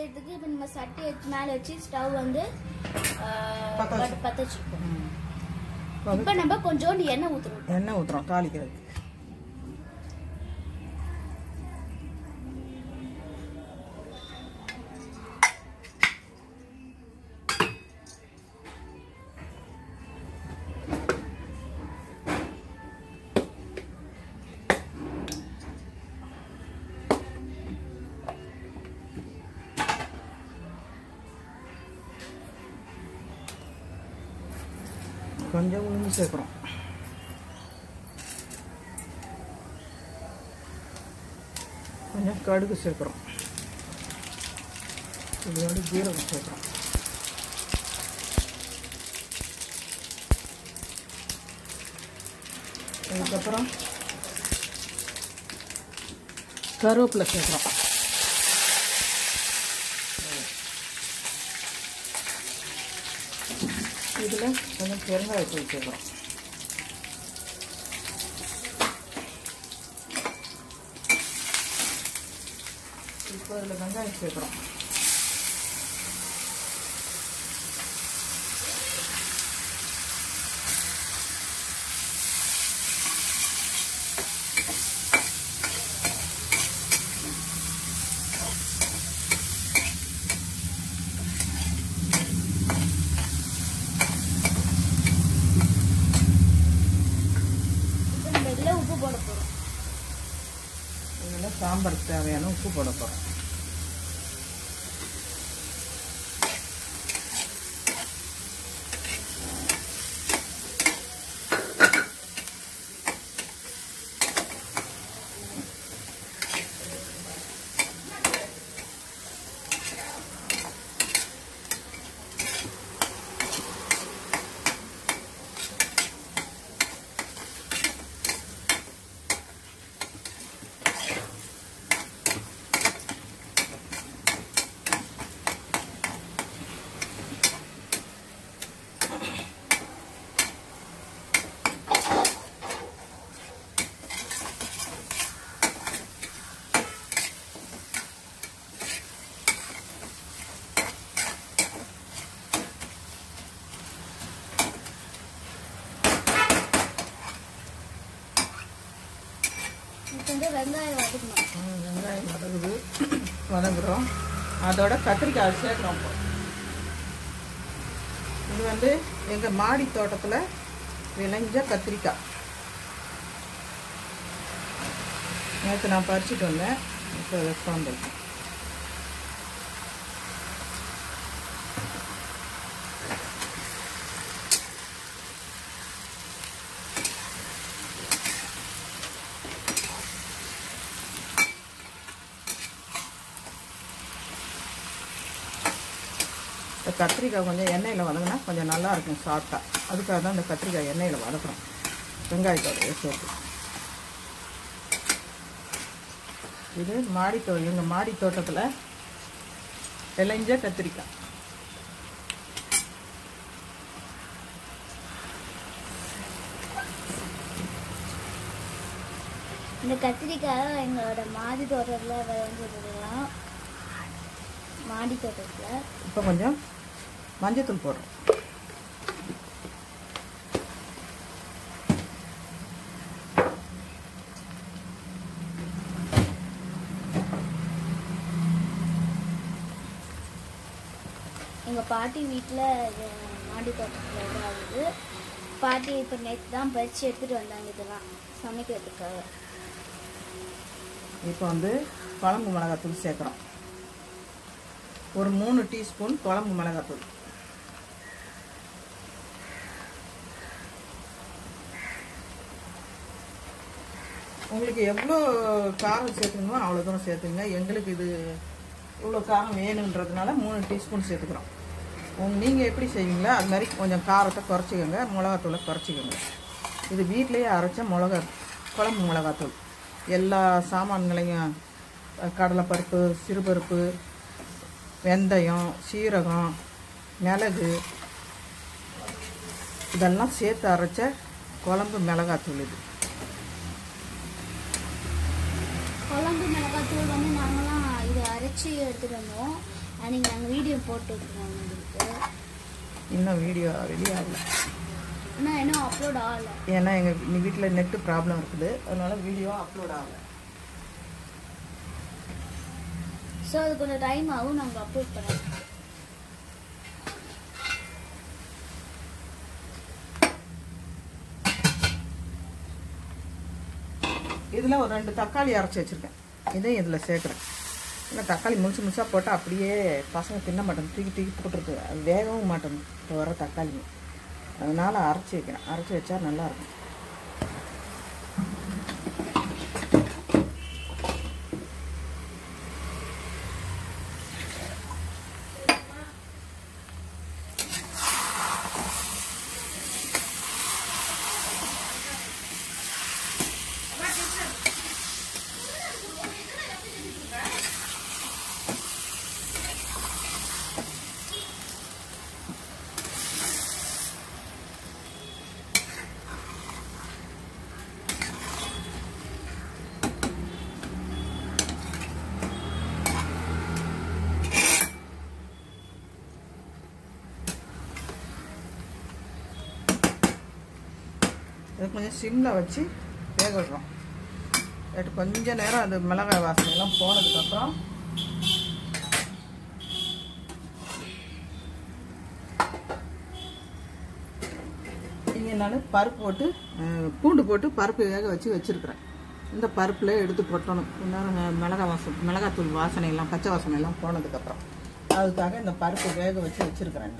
செய்யறதுக்கு இப்போ நம்ம சட்டி வச்சு மேலே வச்சு ஸ்டவ் வந்து ஆஹ், பத்த வச்சு. பத்த வச்சுருக்கோம் ம். இப்போ வந்து இப்போ நம்ம கொஞ்சோண்டு எண்ணெய் ஊற்றுறோம் எண்ணெய் ஊற்றுறோம் தாளிக்கிறதுக்கு கொஞ்சம் உளுந்து சேர்க்குறோம் கொஞ்சம் கடுகு சேர்க்குறோம் இதோட ஜீரகம் சேர்க்குறோம் அதுக்கப்புறம் கருவேப்பிலை சேர்க்குறோம் இதில் கொஞ்சம் பெருங்காயத்தூள் சேர்க்குறோம் இப்போ இதில் வெங்காயம் சேர்க்குறோம் இப்போ நம்ம இதில் உப்பு போட போகிறோம் இதில் சாம்பாருக்கு தேவையான உப்பு போட போகிறோம் இப்போ வந்து வெங்காயம் வதக்கணும் ம், வெங்காயம் வதங்குது வதங்குறோம் அதோட கத்திரிக்காய் சேர்க்குறோம் இப்போ இது வந்து எங்கள் மாடி தோட்டத்தில் விளைஞ்ச கத்திரிக்காய் நேற்று நான் பறிச்சுட்டு வந்தேன் இப்போ உட்காந்துருக்கேன் இந்த கத்திரிக்காய் கொஞ்சம் எண்ணெயில் வதங்கினா கொஞ்சம் நல்லா இருக்கும் சாப்பிட்டா அதுக்காக தான் இந்த கத்திரிக்காய் எண்ணெயில் வதக்குறோம் வெங்காயத்தோடைய சேர்த்து இது மாடி தோ எங்கள் மாடி தோட்டத்தில் விளைஞ்ச கத்திரிக்காய் இந்த கத்திரிக்காய் எங்களோட மாடி தோட்டத்தில் விளைஞ்சதுலாம் மாடி தோட்டத்தில் இப்போ கொஞ்சம் மஞ்சத்தூள் போடுறோம் எங்கள் பாட்டி வீட்டில் மாடி தோட்டத்தில் இதாகுது பாட்டி இப்போ நேற்று தான் பறித்து எடுத்துகிட்டு வந்தாங்க இதெல்லாம் சமைக்கிறதுக்காக இப்போ வந்து குழம்பு மிளகாத்தூள் சேர்க்குறோம் ஒரு மூணு டீஸ்பூன் குழம்பு மிளகாத்தூள் உங்களுக்கு எவ்வளோ காரம் சேர்த்துக்கணுமோ அவ்வளோ தூரம் சேர்த்துங்க எங்களுக்கு இது இவ்வளோ காரம் வேணுன்றதுனால மூணு டீஸ்பூன் சேர்த்துக்கிறோம் உங்க நீங்கள் எப்படி செய்வீங்களோ அது மாதிரி கொஞ்சம் காரத்தை குறைச்சிக்கோங்க மிளகாத்தூளை குறைச்சிக்கோங்க இது வீட்டிலேயே அரைச்ச மிளகா குழம்பு மிளகாத்தூள் எல்லா சாமான்களையும் அஹ், கடலைப்பருப்பு சிறுபருப்பு வெந்தயம் சீரகம் மிளகு இதெல்லாம் சேர்த்து அரைச்ச குழம்பு மிளகாத்தூள் இது குழம்பு மிளகாத்தூள் வந்து நாங்களாம் இதை அரைச்சி எடுத்துகிட்டு வந்தோம் அன்னைக்கு நாங்கள் வீடியோ போட்டு விட்டுருவோம் உங்களுக்கு இன்னும் வீடியோ ரெடி ஆகல ஆனால் இன்னும் அப்லோட் ஆகலை ஏன்னா எங்கள் வீட்டில் நெட்டு ப்ராப்ளம் இருக்குது அதனால வீடியோ அப்லோட் ஆகல ஸோ அது கொஞ்சம் டைம் ஆகும் நாங்கள் அப்லோட் பண்ணுறோம் இதில் ஒரு ரெண்டு தக்காளி அரைச்சி வச்சுருக்கேன் இதையும் இதில் சேர்க்குறேன் இல்லை தக்காளி முழுசு முழுசாக போட்டால் அப்படியே பசங்க தின்ன மாட்டேன் தூக்கி தூக்கி போட்டுருக்கு அது வேகவும் மாட்டேன் இப்போ வர தக்காளி அதனால் அரைச்சி வைக்கிறேன் அரைச்சி வச்சா நல்லாயிருக்கும் இது கொஞ்சம் சிம்மில் வச்சு வேக விடுறோம் அது கொஞ்ச நேரம் அது மிளகாய் வாசனையெல்லாம் போனதுக்கப்புறம் இங்கே நான் பருப்பு போட்டு அஹ், பூண்டு போட்டு பருப்பு வேக வச்சு வச்சுருக்குறேன் இந்த பருப்பில் எடுத்து கொட்டணும் இன்னும் மிளகாய் வாசம் மிளகாத்தூள் வாசனையெல்லாம் பச்சை வாசனையெல்லாம் போனதுக்கப்புறம் அதுக்காக இந்த பருப்பு வேக வச்சு வச்சுருக்குறேன்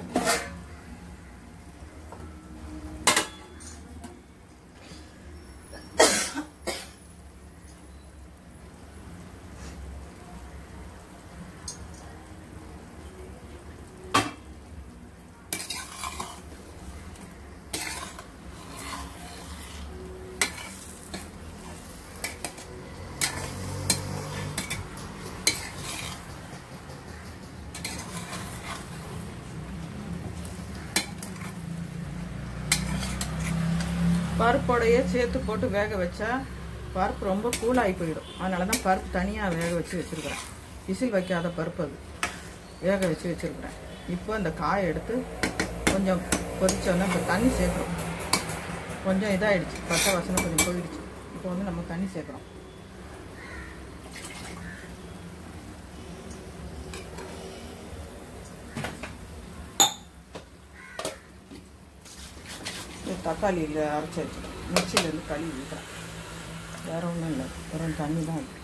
பருப்போடையே சேர்த்து போட்டு வேக வச்சா பருப்பு ரொம்ப கூலாகி போயிடும் அதனால தான் பருப்பு தனியாக வேக வச்சு வச்சுருக்கிறேன் விசில் வைக்காத பருப்பு அது வேக வச்சு வச்சுருக்கிறேன் இப்போ அந்த காயை எடுத்து கொஞ்சம் கொதிச்சோன்னே இப்போ தண்ணி சேர்க்குறோம் கொஞ்சம் இதாகிடுச்சு பச்சை வாசனை கொஞ்சம் போயிடுச்சு இப்போ வந்து நம்ம தண்ணி சேர்க்குறோம் இந்த தக்காளியில் அரைச்சி வச்சுக்கிறேன் மிக்சியிலேருந்து கழுவி ஊற்றுறேன் வேற ஒன்றும் இல்லை வெறும் தண்ணி தான் இருக்கு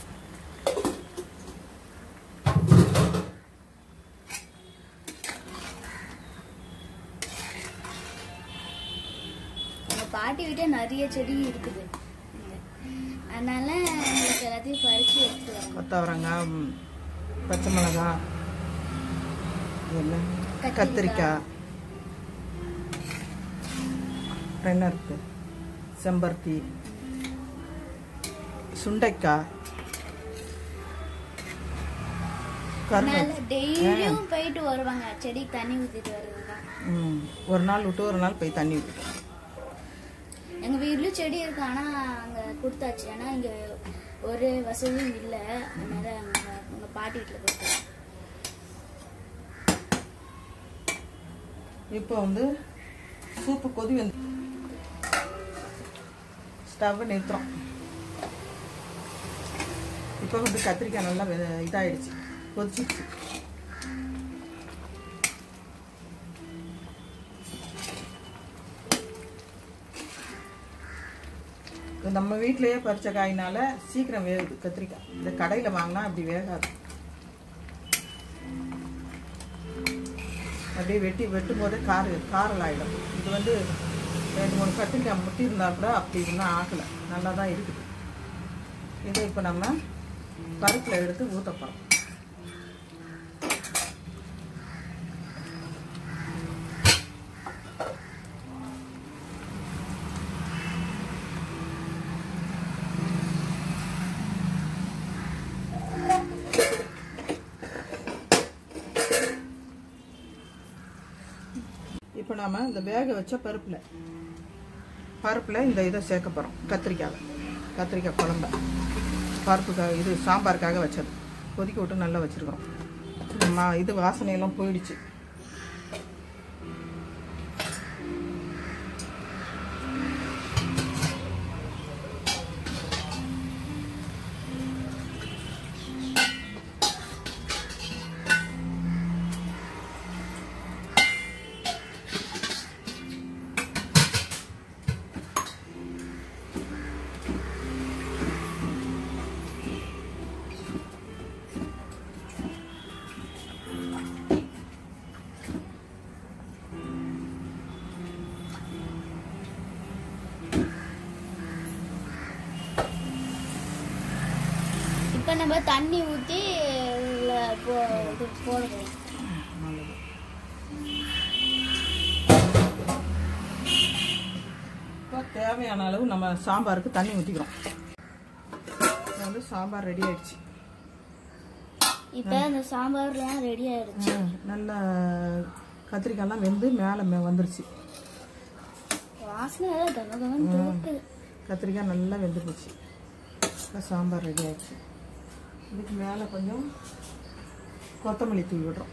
எங்கள் பாட்டி வீட்டே நிறைய செடி இருக்குது இங்க. அதனால எங்களுக்கு எல்லாத்தையும் பறித்து எடுத்து வரணும் கொத்தவரங்காய் ம், பச்சை மிளகாய் இது என்ன கத்திரிக்காய். கத்திரிக்காய் அப்புறம் என்ன இருக்கு செம்பருத்தி சுண்டைக்காய் அதனால கருவேப்பிலை டெய்லியும் போயிட்டு வருவாங்க செடிக்கு தண்ணி ஊற்றிட்டு வருவாங்க ம் ஒரு நாள் விட்டு ஒரு நாள் போய் தண்ணி ஊற்றிட்டோம் எங்கள் வீட்லேயும் செடி இருக்கு ஆனால் அங்கே கொடுத்தாச்சு ஏன்னா இங்கே ஒரு வசதியும் இல்லை அதனால அங்கே எங்கள் பாட்டி வீட்டில் கொடுத்தாச்சு இப்போ வந்து சூப்பு கொதி வந்து ஸ்டவ்வை நிறுத்துறோம் இப்போ வந்து கத்திரிக்காய் நல்லா வெ- இதாயிடுச்சு கொதிச்சிடுச்சு இது நம்ம வீட்டிலேயே பறிச்ச காயினால சீக்கிரம் வேகுது கத்திரிக்காய் இந்த கடையில் வாங்கினா அப்படி வேகாது அப்படியே வெட்டி வெட்டும் போதே காரு காரல் ஆகிடும் இது வந்து ரெண்டு மூணு கத்திரிக்காய் முட்டி இருந்தால் கூட அப்படி இருந்தால் ஆகலை நல்லா தான் இருக்குது இதை இப்போ நம்ம பருப்பில் எடுத்து ஊற்ற போகிறோம் இப்போ நாம இந்த வேக வச்ச பருப்பில் பருப்பில் இந்த இதை சேர்க்க போகிறோம் கத்திரிக்காவை கத்திரிக்காய் குழம்ப பருப்புக்காக இது சாம்பாருக்காக வச்சது கொதிக்க விட்டு நல்லா வச்சுருக்கிறோம் மா இது வாசனையெல்லாம் போயிடுச்சு இப்போ நம்ம தண்ணி ஊற்றி போ இது போடுவோம் நல்லது இப்போ தேவையான அளவு நம்ம சாம்பாருக்கு தண்ணி ஊற்றிக்கிறோம் இப்போ வந்து சாம்பார் ரெடி ஆயிடுச்சு இப்போ இந்த சாம்பார்லாம் ரெடி ஆயிடுச்சு நல்ல கத்திரிக்காய்லாம் வெந்து மேலே வந்துருச்சு வாசனை எல்லாம் கம கமன்னு தூக்குது கத்திரிக்காய் நல்லா வெந்து போச்சு இப்போ சாம்பார் ரெடி ஆயிடுச்சு இதுக்கு மேலே கொஞ்சம் கொத்தமல்லி தூவி விடுறோம்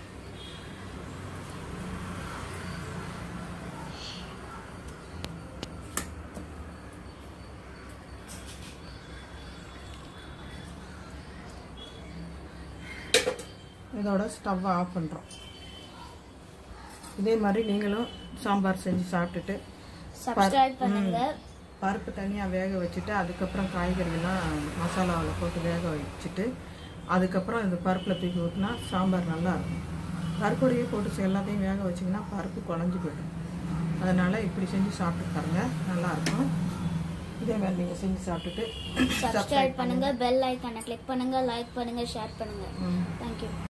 இதோட ஸ்டவ்வை ஆஃப் பண்ணுறோம் இதே மாதிரி நீங்களும் சாம்பார் செஞ்சு சாப்பிட்டுட்டு சப்ஸ்கிரைப் பண்ணுங்க பருப்பு தனியாக வேக வச்சுட்டு அதுக்கப்புறம் காய்கறிலாம் மசாலாவில் போட்டு வேக வச்சுட்டு அதுக்கப்புறம் இந்த பருப்பில் தூக்கி ஊற்றினா சாம்பார் நல்லா இருக்கும் பருப்போடையே போட்டு செ- எல்லாத்தையும் வேக வச்சிங்கன்னா பருப்பு குழஞ்சி போயிடும் அதனால் இப்படி செஞ்சு சாப்பிட்டு பாருங்க நல்லாயிருக்கும் இதே மாதிரி நீங்கள் செஞ்சு சாப்பிட்டுட்டு சப்ஸ்கிரைப் பண்ணுங்க பெல் ஐக்கானை கிளிக் பண்ணுங்க லைக் பண்ணுங்க ஷேர் பண்ணுங்க ம். தேங்க்யூ